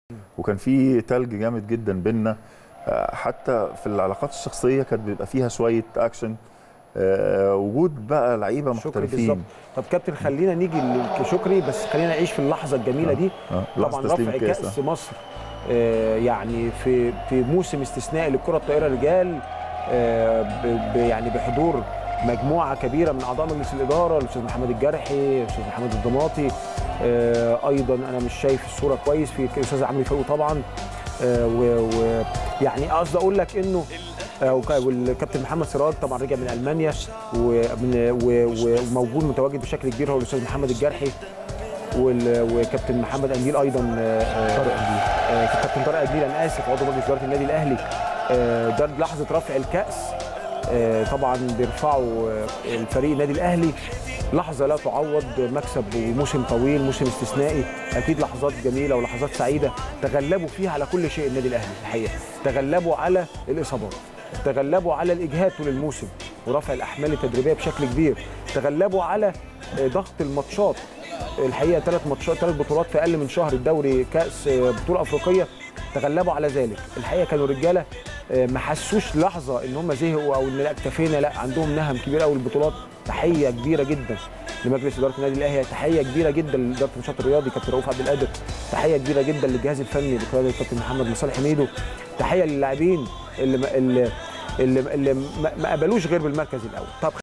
وكان في تلج جامد جدا بينا آه، حتى في العلاقات الشخصيه كانت بيبقى فيها شويه اكشن آه، وجود بقى لعيبه شكري محترفين بالظبط طب كابتن خلينا نيجي لشكري بس خلينا نعيش في اللحظه الجميله دي آه، طبعا لحظة تسليم رفع الكاس، كاس آه. مصر آه، يعني في في موسم استثنائي للكره الطائره رجال آه، ب- ب- يعني بحضور مجموعه كبيره من اعضاء مجلس الاداره الاستاذ محمد الجرحي الاستاذ محمد الضماطي آه، ايضا انا مش شايف الصوره كويس في الاستاذ عمرو فاروق طبعا ويعني قصدي اقول لك انه آه، وك- والكابتن محمد سراج طبعا رجع من المانيا ومن- و- وموجود متواجد بشكل كبير هو الاستاذ محمد الجرحي وال- وكابتن محمد انديل ايضا طارق انديل كابتن طارق انديل انا اسف عضو مجلس اداره النادي الاهلي آه، ده لحظه رفع الكاس آه، طبعا بيرفعوا آه، الفريق النادي الاهلي لحظه لا تعوض مكسب وموسم طويل موسم استثنائي اكيد لحظات جميله ولحظات سعيده تغلبوا فيها على كل شيء النادي الاهلي الحقيقه تغلبوا على الاصابات تغلبوا على الاجهاد طول الموسم ورفع الاحمال التدريبيه بشكل كبير تغلبوا على آه، ضغط الماتشات الحقيقه ثلاث ماتشات ثلاث بطولات في اقل من شهر الدوري كاس آه، بطوله افريقيه تغلبوا على ذلك الحقيقه كانوا رجاله آه، ما حسوش لحظه ان هم زهقوا او ان لا اكتفينا لا عندهم نهم كبير قوي البطولات تحيه كبيره جدا لمجلس اداره النادي الاهلي تحيه كبيره جدا لاداره النشاط الرياضي كابتن رؤوف عبد القادر تحيه كبيره جدا للجهاز الفني بقياده الكابتن محمد مصالح حميدو تحيه للاعبين اللي ما اللي اللي, اللي ما ما قبلوش غير بالمركز الاول طب